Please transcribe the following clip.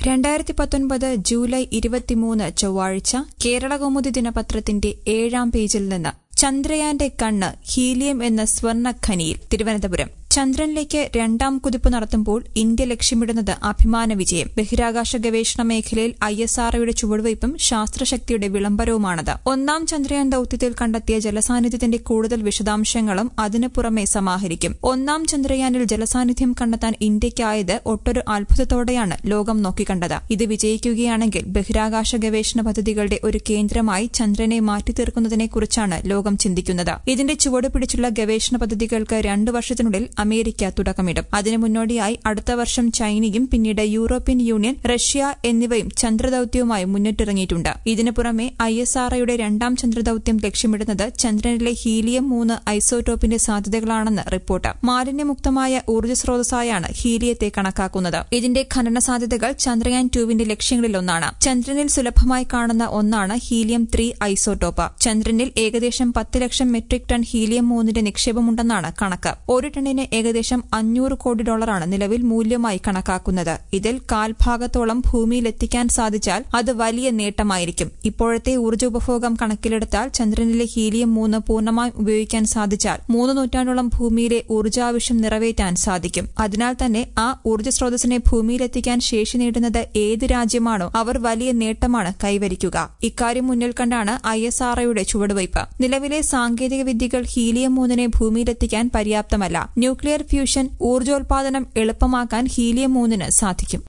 രണ്ടായിരത്തി പത്തൊൻപത് ജൂലൈ ഇരുപത്തിമൂന്ന് ചൊവ്വാഴ്ച കേരളകൗമുദി ദിനപത്രത്തിന്റെ ഏഴാം പേജിൽ നിന്ന് ചന്ദ്രയാന്റെ കണ്ണ് ഹീലിയം എന്ന സ്വർണ്ണഖനിയിൽ തിരുവനന്തപുരം ചന്ദ്രനിലേക്ക് രണ്ടാം കുതിപ്പ് നടത്തുമ്പോൾ ഇന്ത്യ ലക്ഷ്യമിടുന്നത് അഭിമാന വിജയം ബഹിരാകാശ ഗവേഷണ മേഖലയിൽ ഐ എസ് ആർഒയുടെ ചുവടുവയ്പും ശാസ്ത്രശക്തിയുടെ വിളംബരവുമാണത് ഒന്നാം ചന്ദ്രയാൻ ദൌത്യത്തിൽ കണ്ടെത്തിയ ജലസാന്നിധ്യത്തിന്റെ കൂടുതൽ വിശദാംശങ്ങളും അതിനു പുറമെ സമാഹരിക്കും ഒന്നാം ചന്ദ്രയാനിൽ ജലസാന്നിധ്യം കണ്ടെത്താൻ ഇന്ത്യയ്ക്കായത് ഒട്ടൊരു അത്ഭുതത്തോടെയാണ് ലോകം നോക്കിക്കണ്ടത് ഇത് വിജയിക്കുകയാണെങ്കിൽ ബഹിരാകാശ ഗവേഷണ പദ്ധതികളുടെ ഒരു കേന്ദ്രമായി ചന്ദ്രനെ മാറ്റിത്തീർക്കുന്നതിനെക്കുറിച്ചാണ് ലോകം ചിന്തിക്കുന്നത് ഇതിന്റെ ചുവട് പിടിച്ചുള്ള ഗവേഷണ പദ്ധതികൾക്ക് രണ്ടു വർഷത്തിനുള്ളിൽ അമേരിക്ക തുടക്കമിടും അതിനു മുന്നോടിയായി അടുത്ത വർഷം ചൈനയും പിന്നീട് യൂറോപ്യൻ യൂണിയൻ റഷ്യ എന്നിവയും ചന്ദ്രദൌത്യവുമായി മുന്നിട്ടിറങ്ങിയിട്ടുണ്ട് ഇതിനു പുറമെ ഐ എസ് ആർഒയുടെ രണ്ടാം ചന്ദ്രദൌത്യം ലക്ഷ്യമിടുന്നത് ചന്ദ്രനിലെ ഹീലിയം മൂന്ന് ഐസോടോപ്പിന്റെ സാധ്യതകളാണെന്ന് റിപ്പോർട്ട് മാലിന്യമുക്തമായ ഊർജ്ജ സ്രോതസ്സായാണ് ഹീലിയത്തെ കണക്കാക്കുന്നത് ഇതിന്റെ ഖനന സാധ്യതകൾ ചന്ദ്രയാൻ ടുവിന്റെ ലക്ഷ്യങ്ങളിലൊന്നാണ് ചന്ദ്രനിൽ സുലഭമായി കാണുന്ന ഒന്നാണ് ഹീലിയം ത്രീ ഐസോടോപ്പ് ചന്ദ്രനിൽ ഏകദേശം പത്ത് ലക്ഷം മെട്രിക് ടൺ ഹീലിയം മൂന്നിന്റെ നിക്ഷേപമുണ്ടെന്നാണ് കണക്ക് ഒരു ടണ്ണിന് ഏകദേശം അഞ്ഞൂറ് കോടി ഡോളറാണ് നിലവിൽ മൂല്യമായി കണക്കാക്കുന്നത് ഇതിൽ കാൽഭാഗത്തോളം ഭൂമിയിലെത്തിക്കാൻ സാധിച്ചാൽ അത് വലിയ നേട്ടമായിരിക്കും ഇപ്പോഴത്തെ ഊർജ്ജ ഉപഭോഗം കണക്കിലെടുത്താൽ ചന്ദ്രനിലെ ഹീലിയം മൂന്ന് പൂർണ്ണമായും ഉപയോഗിക്കാൻ സാധിച്ചാൽ മൂന്ന് നൂറ്റാണ്ടോളം ഭൂമിയിലെ ഊർജ്ജാവശ്യം നിറവേറ്റാൻ സാധിക്കും അതിനാൽ തന്നെ ആ ഊർജ്ജ സ്രോതസ്സിനെ ഭൂമിയിലെത്തിക്കാൻ ശേഷി നേടുന്നത് ഏത് രാജ്യമാണോ അവർ വലിയ നേട്ടമാണ് കൈവരിക്കുക ഇക്കാര്യം മുന്നിൽ കണ്ടാണ് ഐ എസ് ആർഒയുടെ ചുവടുവയ്പ് നിലവിലെ സാങ്കേതിക വിദ്യകൾ ഹീലിയം മൂന്നിനെ ഭൂമിയിലെത്തിക്കാൻ പര്യാപ്തമല്ല ന്യൂക്ലിയർ ഫ്യൂഷൻ ഊർജ്ജോൽപാദനം എളുപ്പമാക്കാൻ ഹീലിയം മൂന്നിന് സാധിക്കും